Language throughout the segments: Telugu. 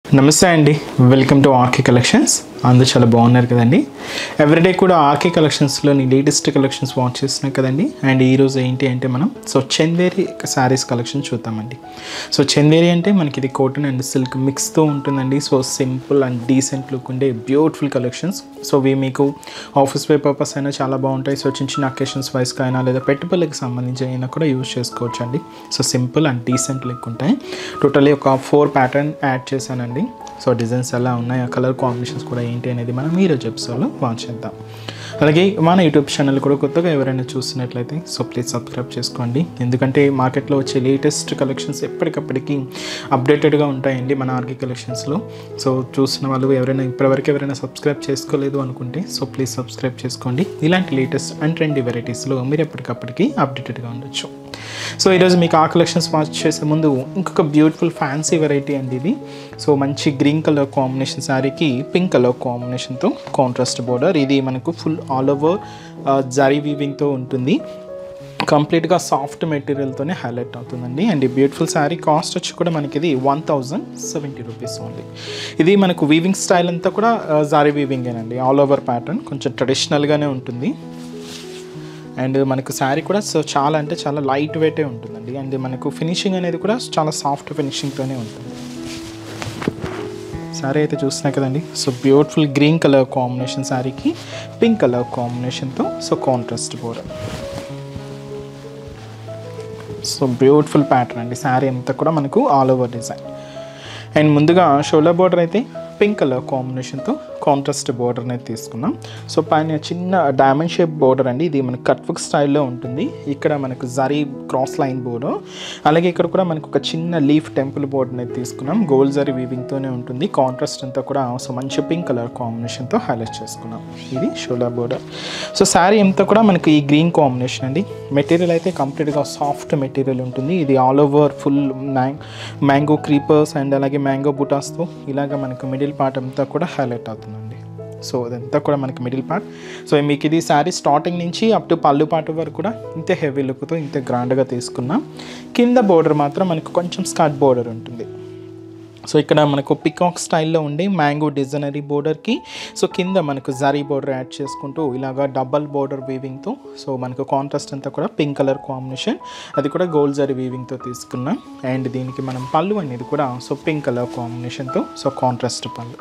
నమస్తే అండి వెల్కమ్ టు ఆర్కే కలెక్షన్స్ అందరూ చాలా బాగున్నారు కదండి ఎవ్రీడే కూడా ఆర్కే కలెక్షన్స్లోని లేటెస్ట్ కలెక్షన్స్ వాచ్ చేస్తున్నాం కదండి అండ్ ఈరోజు ఏంటి అంటే మనం సో చందేరి శారీస్ కలెక్షన్ చూద్దామండి సో చందేరి అంటే మనకి ఇది కాటన్ అండ్ సిల్క్ మిక్స్తో ఉంటుందండి so simple and decent look ఉండే బ్యూటిఫుల్ కలెక్షన్స్ సో ఇవి మీకు ఆఫీస్ వే పర్పస్ అయినా చాలా బాగుంటాయి సో చిన్న చిన్న అకేషన్స్ వైస్గా అయినా లేదా పెట్టుబడులకు సంబంధించి అయినా కూడా యూజ్ చేసుకోవచ్చు అండి so simple and decent look ఉంటాయి టోటలీ ఒక ఫోర్ ప్యాటర్న్ యాడ్ చేశానండి సో డిజైన్స్ ఎలా ఉన్నాయి ఆ కలర్ కాంబినేషన్స్ కూడా ఏంటి అనేది మనం ఈరోజు ఎపిసోడ్లో వాచ్ చేద్దాం అలాగే మన యూట్యూబ్ ఛానల్ కూడా కొత్తగా ఎవరైనా చూస్తున్నట్లయితే సో ప్లీజ్ సబ్స్క్రైబ్ చేసుకోండి ఎందుకంటే మార్కెట్లో వచ్చే లేటెస్ట్ కలెక్షన్స్ ఎప్పటికప్పటికి అప్డేటెడ్గా ఉంటాయండి మన ఆర్కి కలెక్షన్స్లో సో చూస్తున్న వాళ్ళు ఎవరైనా ఇప్పటివరకు ఎవరైనా సబ్స్క్రైబ్ చేసుకోలేదు అనుకుంటే సో ప్లీజ్ సబ్స్క్రైబ్ చేసుకోండి ఇలాంటి లేటెస్ట్ అండ్ ట్రెండీ వెరైటీస్లో మీరు ఎప్పటికప్పటికి అప్డేటెడ్గా ఉండొచ్చు సో ఈరోజు మీకు ఆ కలెక్షన్స్ వాచ్ చేసే ముందు ఇంకొక బ్యూటిఫుల్ ఫ్యాన్సీ వెరైటీ అండి ఇది సో మంచి గ్రీన్ కలర్ కాంబినేషన్ శారీకి పింక్ కలర్ కాంబినేషన్తో కాంట్రాస్ట్ బోర్డర్ ఇది మనకు ఫుల్ ఆల్ ఓవర్ జరీ వీవింగ్తో ఉంటుంది కంప్లీట్గా సాఫ్ట్ మెటీరియల్తోనే హైలైట్ అవుతుందండి అండ్ ఈ బ్యూటిఫుల్ శారీ కాస్ట్ వచ్చి కూడా మనకి ఇది one thousand seventy rupees only ఇది మనకు వీవింగ్ స్టైల్ అంతా కూడా జారీ వీవింగేనండి ఆల్ ఓవర్ ప్యాటర్న్ కొంచెం ట్రెడిషనల్గానే ఉంటుంది అండ్ మనకు శారీ కూడా సో చాలా అంటే చాలా లైట్ వెయిటే ఉంటుందండి అండ్ మనకు ఫినిషింగ్ అనేది కూడా చాలా సాఫ్ట్ ఫినిషింగ్తోనే ఉంటుంది శారీ అయితే చూస్తున్నాయి కదండి so beautiful green colour combination శారీకి పింక్ కలర్ కాంబినేషన్తో so contrast border so beautiful pattern అండి శారీ అంతా కూడా మనకు ఆల్ ఓవర్ డిజైన్ అండ్ ముందుగా షోల్డర్ బోర్డర్ అయితే పింక్ కలర్ కాంబినేషన్తో కాంట్రాస్ట్ బోర్డర్ అనేది తీసుకున్నాం సో పైన చిన్న డైమండ్ షేప్ బోర్డర్ అండి ఇది మనకు కట్ వర్క్ స్టైల్లో ఉంటుంది ఇక్కడ మనకు జరీ క్రాస్ లైన్ బోర్డర్ అలాగే ఇక్కడ కూడా మనకు ఒక చిన్న లీఫ్ టెంపుల్ బోర్డర్ అనేది తీసుకున్నాం గోల్డ్ జరీ వీవింగ్తోనే ఉంటుంది కాంట్రాస్ట్ అంతా కూడా సో మంచి పింక్ కలర్ కాంబినేషన్తో హైలైట్ చేసుకున్నాం ఇది షోల్డర్ బోర్డర్ సో శారీ అంతా కూడా మనకి ఈ గ్రీన్ కాంబినేషన్ అండి మెటీరియల్ అయితే కంప్లీట్గా సాఫ్ట్ మెటీరియల్ ఉంటుంది ఇది all over full mango mango creepers and అలాగే మ్యాంగో బుటాస్తో ఇలాగ మనకు మిడిల్ పార్ట్ అంతా కూడా హైలైట్ అవుతుందండి సో ఇదంతా కూడా మనకి మిడిల్ పార్ట్ సో మీకు ఇది శారీ స్టార్టింగ్ నుంచి అప్ టు పళ్ళు పార్ట్ వరకు కూడా ఇంతే హెవీ లుక్తో ఇంత గ్రాండ్గా తీసుకున్నాం కింద బోర్డర్ మాత్రం మనకు కొంచెం స్కర్ట్ బోర్డర్ ఉంటుంది సో ఇక్కడ మనకు పికాక్ స్టైల్లో ఉండి మ్యాంగో డిజైనరీ బోర్డర్కి సో కింద మనకు జరీ బోర్డర్ యాడ్ చేసుకుంటూ ఇలాగా డబల్ బోర్డర్ వీవింగ్తో సో మనకు కాంట్రాస్ట్ అంతా కూడా పింక్ కలర్ కాంబినేషన్ అది కూడా గోల్డ్ జరీ వీవింగ్తో తీసుకున్నాం అండ్ దీనికి మనం పళ్ళు అనేది కూడా సో పింక్ కలర్ కాంబినేషన్తో సో కాంట్రాస్ట్ పళ్ళు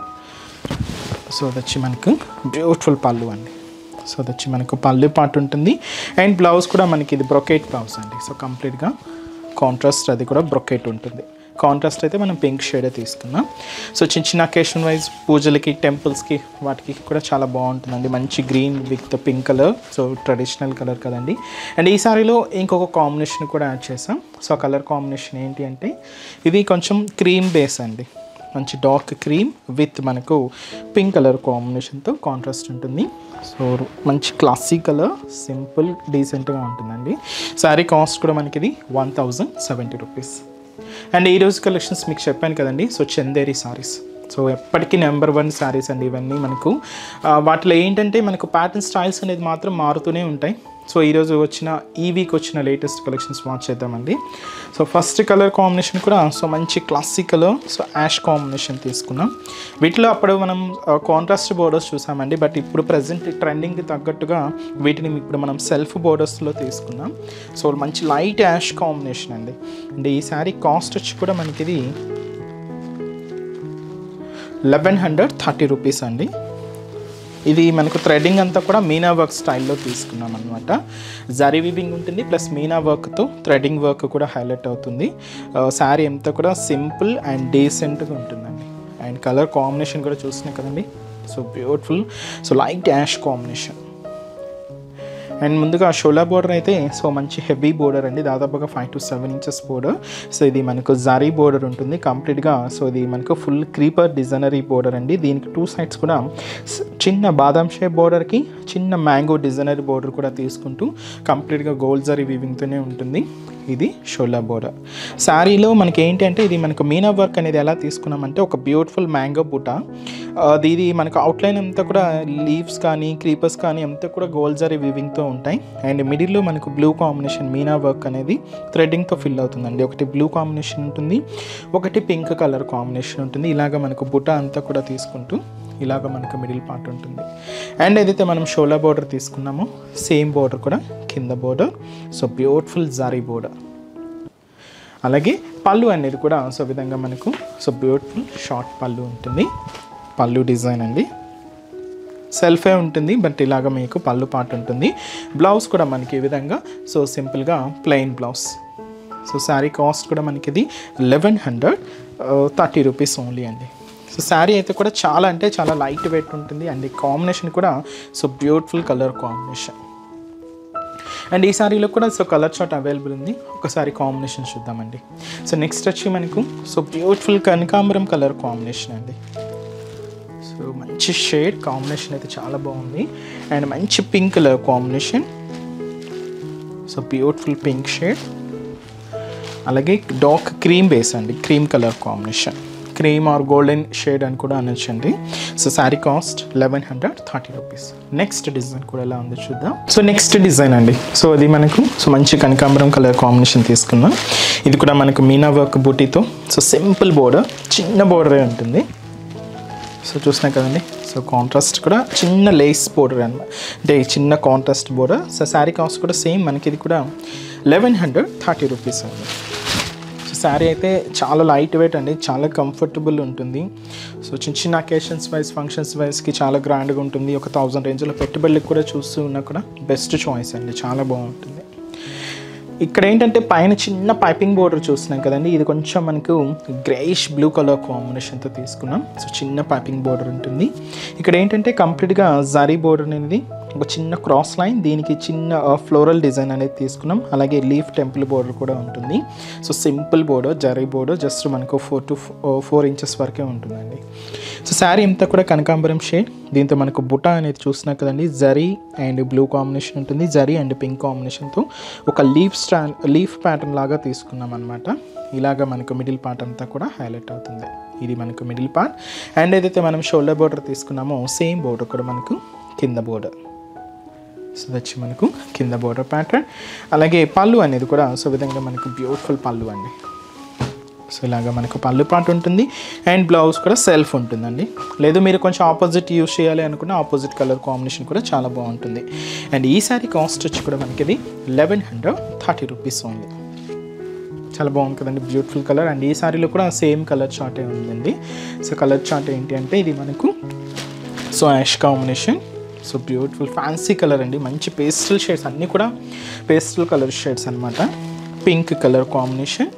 సో అది వచ్చి మనకు బ్యూటిఫుల్ పళ్ళు అండి సో అది వచ్చి మనకు పళ్ళు పార్ట్ ఉంటుంది అండ్ బ్లౌజ్ కూడా మనకి ఇది బ్రొకేట్ బ్లౌజ్ అండి సో కంప్లీట్గా కాంట్రాస్ట్ అది కూడా బ్రొకేట్ ఉంటుంది కాంట్రాస్ట్ అయితే మనం పింక్ షేడే తీసుకున్నాం సో చిన్న చిన్న అకేషన్ వైజ్ పూజలకి టెంపుల్స్కి వాటికి కూడా చాలా బాగుంటుందండి మంచి green with pink colour so traditional colour కదండి అండ్ ఈ సారీలో ఇంకొక కాంబినేషన్ కూడా యాడ్ చేసాం సో కలర్ కాంబినేషన్ ఏంటి అంటే ఇది కొంచెం క్రీమ్ బేస్ అండి మంచి డార్క్ క్రీమ్ విత్ మనకు పింక్ కలర్ కాంబినేషన్తో కాంట్రాస్ట్ ఉంటుంది సో మంచి క్లాసిక్ కలర్ సింపుల్ డీసెంట్గా ఉంటుందండి శారీ కాస్ట్ కూడా మనకి ఇది one thousand seventy rupees and ఈరోజు కలెక్షన్స్ మీకు చెప్పాను కదండి సో చందేరి సారీస్ సో ఎప్పటికీ నెంబర్ వన్ శారీస్ అండి ఇవన్నీ మనకు ఆ, వాటిలో ఏంటంటే మనకు ప్యాటర్న్ స్టైల్స్ అనేది మాత్రం మారుతూనే ఉంటాయి సో ఈరోజు వచ్చిన ఈ వీక్ వచ్చిన లేటెస్ట్ కలెక్షన్స్ వాచ్ చేద్దామండి సో ఫస్ట్ కలర్ కాంబినేషన్ కూడా సో మంచి classic colour so ash combination తీసుకున్నాం వీటిలో అప్పుడు మనం కాంట్రాస్ట్ బోర్డర్స్ చూసామండి బట్ ఇప్పుడు ప్రజెంట్ ట్రెండింగ్కి తగ్గట్టుగా వీటిని ఇప్పుడు మనం సెల్ఫ్ బోర్డర్స్లో తీసుకున్నాం సో మంచి లైట్ యాష్ కాంబినేషన్ అండి అండ్ ఈ శారీ కాస్ట్ వచ్చి కూడా మనకి ఇది లెవెన్ హండ్రెడ్ థర్టీ రూపీస్ అండి ఇది మనకు థ్రెడ్డింగ్ అంతా కూడా మీనా వర్క్ స్టైల్లో తీసుకున్నాం అనమాట జరీ వీవింగ్ ఉంటుంది ప్లస్ మీనా వర్క్తో థ్రెడ్డింగ్ వర్క్ కూడా హైలైట్ అవుతుంది శారీ అంతా కూడా సింపుల్ అండ్ డీసెంట్గా ఉంటుందండి అండ్ కలర్ కాంబినేషన్ కూడా చూస్తున్నాయి కదండి so beautiful so light ash combination and ముందుగా షోలా బోర్డర్ అయితే సో మంచి హెవీ బోర్డర్ అండి దాదాపుగా five to seven inches border so ఇది మనకు జారీ బోర్డర్ ఉంటుంది కంప్లీట్గా సో ఇది మనకు ఫుల్ క్రీపర్ డిజైనరీ బోర్డర్ అండి దీనికి టూ సైడ్స్ కూడా స్- చిన్న బాదాం షేప్ బోర్డర్కి చిన్న మ్యాంగో డిజైనరీ బోర్డర్ కూడా తీసుకుంటూ కంప్లీట్గా గోల్డ్ జరీ వీవింగ్తోనే ఉంటుంది ఇది షోలా బోర్డర్ శారీలో మనకి ఏంటి అంటే ఇది మనకు మీనా వర్క్ అనేది ఎలా తీసుకున్నామంటే ఒక బ్యూటిఫుల్ మ్యాంగో బుట్ట అది ఇది మనకు అవుట్లైన్ అంతా కూడా లీవ్స్ కానీ క్రీపర్స్ కానీ అంతా కూడా గోల్డ్ జరీ వీవింగ్తో ఉంటాయి అండ్ మిడిల్లో మనకు బ్లూ కాంబినేషన్ మీనా వర్క్ అనేది థ్రెడ్డింగ్తో ఫిల్ అవుతుందండి ఒకటి బ్లూ కాంబినేషన్ ఉంటుంది ఒకటి పింక్ కలర్ కాంబినేషన్ ఉంటుంది ఇలాగ మనకు బుట్ట అంతా కూడా తీసుకుంటూ ఇలాగ మనకు మిడిల్ పార్ట్ ఉంటుంది అండ్ ఏదైతే మనం షోలా బోర్డర్ తీసుకున్నామో సేమ్ బోర్డర్ కూడా కింద border so beautiful zari border అలాగే పళ్ళు అనేది కూడా సో విధంగా మనకు సో బ్యూటిఫుల్ షార్ట్ పళ్ళు ఉంటుంది పళ్ళు డిజైన్ అండి సెల్ఫే ఉంటుంది బట్ ఇలాగ మీకు పళ్ళు పాటు ఉంటుంది బ్లౌజ్ కూడా మనకి ఈ విధంగా సో సింపుల్గా plain blouse so sari cost కూడా మనకి ఇది eleven hundred thirty rupees only అండి సో శారీ అయితే కూడా చాలా అంటే చాలా లైట్ వెయిట్ ఉంటుంది అండ్ ఈ కాంబినేషన్ కూడా so beautiful colour combination and ఈ సారీలో కూడా సో కలర్ చార్ట్ అవైలబుల్ ఉంది ఒకసారి కాంబినేషన్ చూద్దామండి సో నెక్స్ట్ వచ్చి మనకు సో బ్యూటిఫుల్ కనకాంబరం కలర్ కాంబినేషన్ అండి సో మంచి షేడ్ కాంబినేషన్ అయితే చాలా బాగుంది అండ్ మంచి pink colour combination so beautiful pink shade అలాగే డార్క్ క్రీమ్ బేస్ అండి cream colour combination cream or golden shade అని కూడా అనొచ్చండి so sari cost eleven hundred thirty rupees next design కూడా ఎలా ఉందో చూద్దాం సో నెక్స్ట్ డిజైన్ అండి సో అది మనకు సో మంచి కనకాంబరం కలర్ కాంబినేషన్ తీసుకుందాం ఇది కూడా మనకు మీనా వర్క్ బూటీతో సో సింపుల్ బోర్డర్ చిన్న బోర్డరే ఉంటుంది సో చూసినా కదండి సో కాంట్రాస్ట్ కూడా చిన్న లేస్ బోర్డర్ అనమాట అంటే ఈ చిన్న contrast border so sari cost కూడా సేమ్ మనకి ఇది కూడా లెవెన్ హండ్రెడ్ థర్టీ రూపీస్ అండి సో శారీ అయితే చాలా లైట్ వెయిట్ అండి చాలా కంఫర్టబుల్ ఉంటుంది సో చిన్న చిన్న అకేషన్స్ వైజ్ ఫంక్షన్స్ వైజ్కి చాలా గ్రాండ్గా ఉంటుంది ఒక థౌజండ్ రేంజ్లో పెట్టుబడులకు కూడా చూస్తూ ఉన్నా కూడా బెస్ట్ చాయిస్ అండి చాలా బాగుంటుంది ఇక్కడ ఏంటంటే పైన చిన్న పైపింగ్ బోర్డర్ చూస్తున్నాం కదండి ఇది కొంచెం మనకు గ్రేయిష్ బ్లూ కలర్ కాంబినేషన్తో తీసుకున్నాం సో చిన్న పైపింగ్ బోర్డర్ ఉంటుంది ఇక్కడ ఏంటంటే కంప్లీట్గా జరీ బోర్డర్ అనేది ఒక చిన్న క్రాస్ లైన్ దీనికి చిన్న ఫ్లోరల్ డిజైన్ అనేది తీసుకున్నాం అలాగే లీఫ్ టెంపుల్ బోర్డర్ కూడా ఉంటుంది so simple border zari border just మనకు ఫోర్ టు ఫోర్ ఇంచెస్ వరకే ఉంటుందండి సో శారీ అంతా కూడా కనకాంబరం షేడ్ దీంతో మనకు బుట్ట అనేది చూసినా కదండి జరీ అండ్ బ్లూ కాంబినేషన్ ఉంటుంది జరీ అండ్ పింక్ కాంబినేషన్తో ఒక లీఫ్ స్టాండ్ లీఫ్ ప్యాటర్న్ లాగా తీసుకున్నాం అనమాట ఇలాగా మనకు మిడిల్ పార్ట్ అంతా కూడా హైలైట్ అవుతుంది ఇది మనకు మిడిల్ పార్ట్ అండ్ ఏదైతే మనం షోల్డర్ బోర్డర్ తీసుకున్నామో సేమ్ బోర్డర్ కూడా మనకు కింద బోర్డర్ సో వచ్చి మనకు కింద బోర్డర్ ప్యాటర్న్ అలాగే పళ్ళు అనేది కూడా సో విధంగా మనకు బ్యూటిఫుల్ పళ్ళు అండి సో ఇలాగా మనకు పళ్ళు పాట ఉంటుంది అండ్ బ్లౌజ్ కూడా సెల్ఫ్ ఉంటుందండి లేదు మీరు కొంచెం ఆపోజిట్ యూస్ చేయాలి అనుకున్న ఆపోజిట్ కలర్ కాంబినేషన్ కూడా చాలా బాగుంటుంది అండ్ ఈ సారీ కాస్ట్ వచ్చి కూడా మనకి ఇది eleven hundred thirty rupees only చాలా బాగుంది కదండి బ్యూటిఫుల్ కలర్ అండ్ ఈ సారీలో కూడా సేమ్ కలర్ చార్టే ఉందండి సో కలర్ చార్ట్ ఏంటి అంటే ఇది మనకు so ash combination so beautiful fancy colour అండి మంచి పేస్టల్ షేడ్స్ అన్నీ కూడా పేస్టల్ కలర్ షేడ్స్ అనమాట పింక్ కలర్ కాంబినేషన్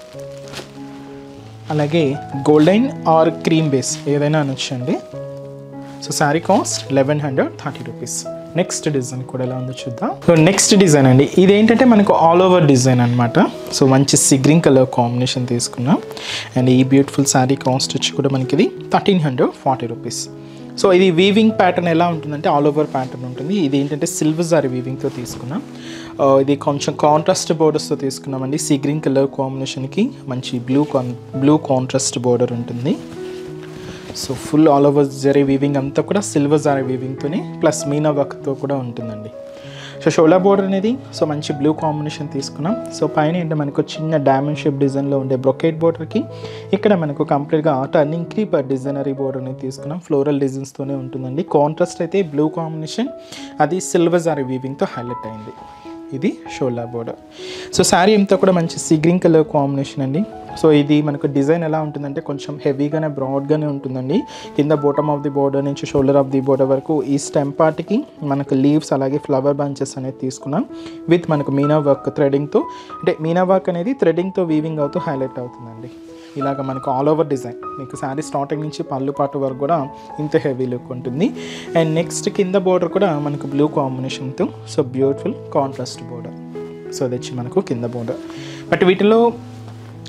అలాగే గోల్డెన్ ఆర్ క్రీమ్ బేస్ ఏదైనా అనొచ్చండి so sari cost eleven hundred thirty rupees next design కూడా ఎలా ఉందో చూద్దాం సో నెక్స్ట్ డిజైన్ అండి ఇది ఏంటంటే మనకు ఆల్ ఓవర్ డిజైన్ అనమాట సో మంచి సిగ్రింగ్ కలర్ కాంబినేషన్ తీసుకున్నాం అండ్ ఈ బ్యూటిఫుల్ శారీ కాస్ట్ వచ్చి కూడా మనకి ఇది thirteen hundred forty rupees so ఇది వీవింగ్ ప్యాటర్న్ ఎలా ఉంటుందంటే ఆల్ ఓవర్ ప్యాటర్న్ ఉంటుంది ఇది ఏంటంటే సిల్వర్ జారీ వీవింగ్తో తీసుకున్నాం ఆ, ఇది కొంచెం కాంట్రాస్ట్ బోర్డర్స్తో తీసుకున్నామండి సీ గ్రీన్ కలర్ కాంబినేషన్కి మంచి బ్లూ కాన్ బ్లూ కాంట్రాస్ట్ బోర్డర్ ఉంటుంది so full all over zari weaving అంతా కూడా సిల్వర్ జారీ వీవింగ్తోనే ప్లస్ మీనా వర్క్తో కూడా ఉంటుందండి సో షోలా బోర్డర్ అనేది సో మంచి బ్లూ కాంబినేషన్ తీసుకున్నాం సో పైన ఏంటంటే మనకు చిన్న డైమండ్ షేప్ డిజైన్లో ఉండే బ్రొకేట్ బోర్డర్కి ఇక్కడ మనకు కంప్లీట్గా టర్నింగ్ క్రీపర్ డిజైనరీ బోర్డర్ అనేది తీసుకున్నాం ఫ్లోరల్ డిజైన్స్తోనే ఉంటుందండి కాంట్రాస్ట్ అయితే బ్లూ కాంబినేషన్ అది సిల్వర్ జారీ వీవింగ్తో హైలైట్ అయింది ఇది షోల్డర్ బోర్డర్ సో శారీ అంతా కూడా మంచి సీ గ్రీన్ కలర్ కాంబినేషన్ అండి సో ఇది మనకు డిజైన్ ఎలా ఉంటుందంటే కొంచెం హెవీగానే బ్రాడ్గానే ఉంటుందండి కింద బాటమ్ ఆఫ్ ది బోర్డర్ నుంచి షోల్డర్ ఆఫ్ ది బోర్డర్ వరకు ఈ స్టెమ్ పార్ట్కి మనకు లీవ్స్ అలాగే ఫ్లవర్ బంచెస్ అనేది తీసుకున్నాం విత్ మనకు మీనా వర్క్ థ్రెడింగ్తో అంటే మీనా వర్క్ అనేది థ్రెడింగ్తో వీవింగ్ అవుతూ హైలైట్ అవుతుందండి ఇలాగ మనకు ఆల్ ఓవర్ డిజైన్ మీకు శారీ స్టార్టింగ్ నుంచి పళ్ళు పాటు వరకు కూడా ఇంత హెవీ లుక్ ఉంటుంది అండ్ నెక్స్ట్ కింద బోర్డర్ కూడా మనకు బ్లూ కాంబినేషన్తో so beautiful contrast border so అది వచ్చి మనకు కింద బోర్డర్ బట్ వీటిలో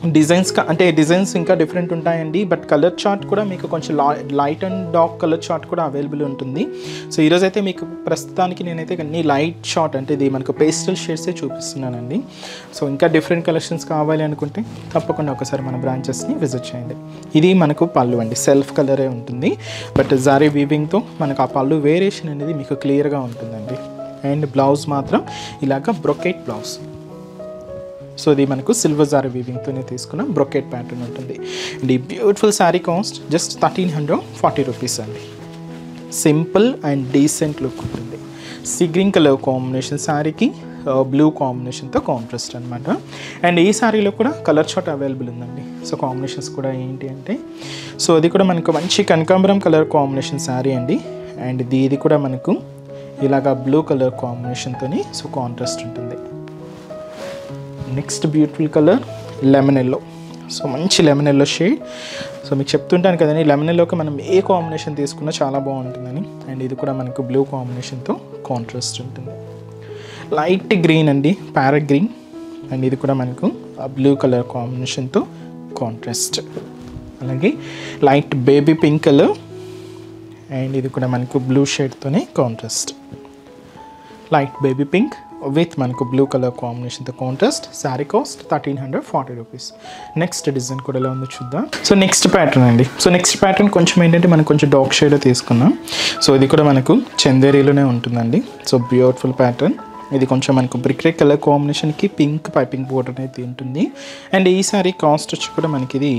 డిజైన్స్ కా- అంటే డిజైన్స్ ఇంకా డిఫరెంట్ ఉంటాయండి బట్ కలర్ చార్ట్ కూడా మీకు కొంచెం light and dark colour chart కూడా అవైలబుల్ ఉంటుంది సో ఈరోజు అయితే మీకు ప్రస్తుతానికి నేనైతే అన్ని లైట్ షార్ట్ అంటే ఇది మనకు పేస్టల్ షేడ్సే చూపిస్తున్నానండి సో ఇంకా డిఫరెంట్ కలెక్షన్స్ కావాలి అనుకుంటే తప్పకుండా ఒకసారి మన బ్రాంచెస్ని విజిట్ చేయండి ఇది మనకు పళ్ళు అండి సెల్ఫ్ కలరే ఉంటుంది బట్ జారీ వీవింగ్తో మనకు ఆ పళ్ళు వేరియేషన్ అనేది మీకు క్లియర్గా ఉంటుందండి అండ్ బ్లౌజ్ మాత్రం ఇలాగ బ్రొకెట్ బ్లౌజ్ సో ఇది మనకు సిల్వర్ జారీ వీవింగ్తోనే తీసుకున్న బ్రొకెట్ ప్యాటర్న్ ఉంటుంది అండ్ ఈ beautiful sari cost just thirteen hundred forty rupees అండి సింపుల్ అండ్ డీసెంట్ లుక్ ఉంటుంది సీ గ్రీన్ కలర్ కాంబినేషన్ శారీకి బ్లూ కాంబినేషన్తో కాంట్రాస్ట్ అనమాట అండ్ ఈ శారీలో కూడా కలర్ షాట్ అవైలబుల్ ఉందండి సో కాంబినేషన్స్ కూడా ఏంటి అంటే సో అది కూడా మనకు మంచి కనకాంబరం కలర్ కాంబినేషన్ శారీ అండి అండ్ ఇది ఇది కూడా మనకు ఇలాగా బ్లూ కలర్ కాంబినేషన్తోని సో కాంట్రాస్ట్ ఉంటుంది next beautiful colour lemon yellow so మంచి లెమన్ ఎల్లో షేడ్ సో మీకు చెప్తుంటాను కదండి లెమన్ ఎల్లోకి మనం ఏ కాంబినేషన్ తీసుకున్నా చాలా బాగుంటుందని అండ్ ఇది కూడా మనకు బ్లూ కాంబినేషన్తో కాంట్రాస్ట్ ఉంటుంది లైట్ గ్రీన్ అండి ప్యారెట్ గ్రీన్ అండ్ ఇది కూడా మనకు బ్లూ కలర్ కాంబినేషన్తో కాంట్రాస్ట్ అలాగే light baby pink colour and ఇది కూడా మనకు బ్లూ షేడ్తోనే contrast light baby pink with మనకు బ్లూ కలర్ కాంబినేషన్తో contrast sari cost thirteen hundred forty rupees next design కూడా ఎలా ఉందో చూద్దాం సో నెక్స్ట్ ప్యాటర్న్ అండి సో నెక్స్ట్ ప్యాటర్న్ కొంచెం ఏంటంటే మనం కొంచెం డార్క్ షేడ్ తీసుకున్నాం సో ఇది కూడా మనకు చందేరీలోనే ఉంటుందండి సో బ్యూటిఫుల్ ప్యాటర్న్ ఇది కొంచెం మనకు బ్రిక్ రెడ్ కలర్ కాంబినేషన్కి పింక్ పైపింగ్ బోర్డర్ అనేది ఉంటుంది అండ్ ఈ సారీ కాస్ట్ వచ్చి కూడా మనకి ఇది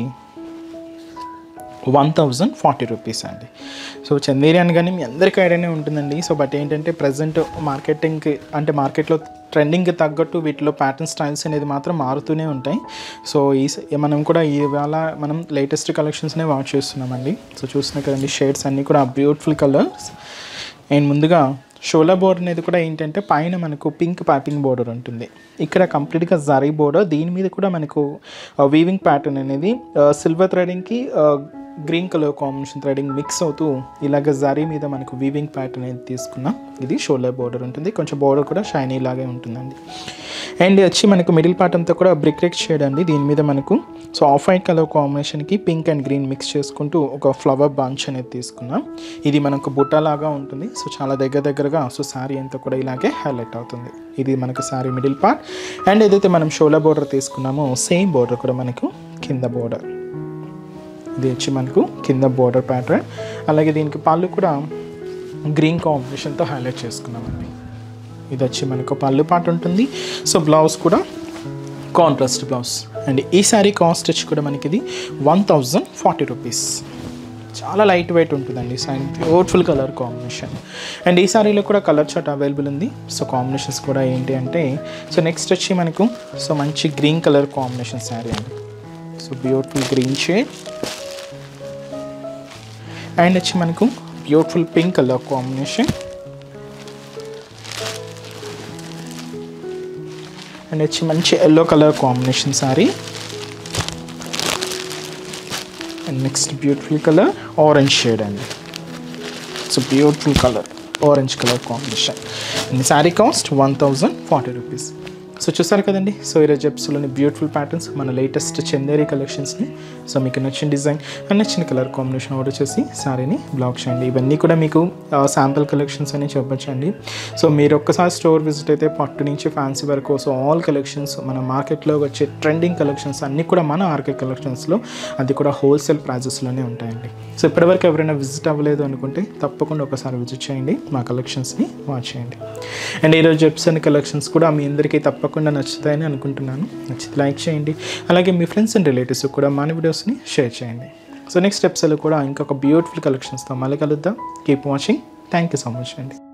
వన్ థౌజండ్ ఫార్టీ రూపీస్ అండి సో చందేరి అనగానే మీ అందరికీ ఐడియానే ఉంటుందండి సో బట్ ఏంటంటే ప్రజెంట్ మార్కెటింగ్కి అంటే మార్కెట్లో ట్రెండింగ్కి తగ్గట్టు వీటిలో ప్యాటర్న్ స్టైల్స్ అనేది మాత్రం మారుతూనే ఉంటాయి సో ఈ స- మనం కూడా ఇవాళ మనం లేటెస్ట్ కలెక్షన్స్నే వాచ్ చేస్తున్నామండి సో చూస్తున్నా కదండి షేడ్స్ అన్నీ కూడా బ్యూటిఫుల్ కలర్స్ అండ్ ముందుగా షోలా బోర్డర్ అనేది కూడా ఏంటంటే పైన మనకు పింక్ పైపింగ్ బోర్డర్ ఉంటుంది ఇక్కడ కంప్లీట్గా జరీ బోర్డర్ దీని మీద కూడా మనకు వీవింగ్ ప్యాటర్న్ అనేది సిల్వర్ థ్రెడింగ్కి green colour combination threading mix అవుతూ ఇలాగ జరీ మీద మనకు వీవింగ్ ప్యాటర్న్ అనేది తీసుకున్నాం ఇది షోలా బోర్డర్ ఉంటుంది కొంచెం బోర్డర్ కూడా షైనీ లాగే ఉంటుందండి అండ్ వచ్చి మనకు మిడిల్ పార్ట్ అంతా కూడా బ్రిక్ రెక్ షేడ్ అండి దీని మీద మనకు సో ఆఫ్ వైట్ కలర్ కాంబినేషన్కి పింక్ అండ్ గ్రీన్ మిక్స్ చేసుకుంటూ ఒక ఫ్లవర్ బంచ్ అనేది తీసుకున్నాం ఇది మనకు బుట్ట లాగా ఉంటుంది సో చాలా దగ్గర దగ్గరగా సో శారీ అంతా కూడా ఇలాగే హైలైట్ అవుతుంది ఇది మనకు శారీ మిడిల్ పార్ట్ అండ్ ఏదైతే మనం షోలా బోర్డర్ తీసుకున్నామో సేమ్ బోర్డర్ కూడా మనకు కింద బోర్డర్ ఇది వచ్చి మనకు కింద బోర్డర్ ప్యాటర్న్ అలాగే దీనికి పళ్ళు కూడా గ్రీన్ కాంబినేషన్తో హైలైట్ చేసుకున్నామండి ఇది వచ్చి మనకు పళ్ళు పాట ఉంటుంది సో బ్లౌజ్ కూడా కాంట్రాస్ట్ బ్లౌజ్ అండ్ ఈ శారీ కాస్ట్ వచ్చి కూడా మనకి ఇది వన్ థౌజండ్ ఫార్టీ రూపీస్ చాలా లైట్ వెయిట్ ఉంటుందండి and beautiful colour combination and ఈ సారీలో కూడా కలర్ చార్ట్ అవైలబుల్ ఉంది సో కాంబినేషన్స్ కూడా ఏంటి అంటే సో నెక్స్ట్ వచ్చి మనకు సో మంచి గ్రీన్ కలర్ కాంబినేషన్ శారీ అండి so beautiful green shade and వచ్చి మనకు beautiful pink colour combination and వచ్చి మంచి yellow colour combination sari and next beautiful colour orange shade అండి so beautiful colour orange colour combination and sari cost one thousand forty rupees so చూసారు కదండి సో ఈరోజు ఎపిసోడ్లోని బ్యూటిఫుల్ ప్యాటర్న్స్ మన లేటెస్ట్ చందేరి కలెక్షన్స్ని సో మీకు నచ్చిన డిజైన్ అండ్ నచ్చిన కలర్ కాంబినేషన్ ఆర్డర్ చేసి శారీని బ్లాక్ చేయండి ఇవన్నీ కూడా మీకు శాంపుల్ కలెక్షన్స్ అని చెప్పొచ్చండి సో మీరు ఒక్కసారి స్టోర్ విజిట్ అయితే పట్టు నుంచి ఫ్యాన్సీ వరకు సో ఆల్ కలెక్షన్స్ మన మార్కెట్లో వచ్చే ట్రెండింగ్ కలెక్షన్స్ అన్నీ కూడా మన ఆర్కే కలెక్షన్స్లో అది కూడా హోల్సేల్ ప్రైజెస్లోనే ఉంటాయండి సో ఇప్పటివరకు ఎవరైనా విజిట్ అవ్వలేదు అనుకుంటే తప్పకుండా ఒకసారి విజిట్ చేయండి మా కలెక్షన్స్ని వాచ్ చేయండి అండ్ ఈరోజు ఎపిసోడ్ కలెక్షన్స్ కూడా మీ అందరికీ తప్పకుండా నచ్చుతాయని అనుకుంటున్నాను నచ్చితే లైక్ చేయండి అలాగే మీ ఫ్రెండ్స్ అండ్ రిలేటివ్స్ కూడా మన వీడియోస్ని షేర్ చేయండి సో నెక్స్ట్ ఎపిసోడ్లో కూడా ఇంకొక బ్యూటిఫుల్ కలెక్షన్స్తో మళ్ళీ కలుద్దాం keep watching thank you so much అండి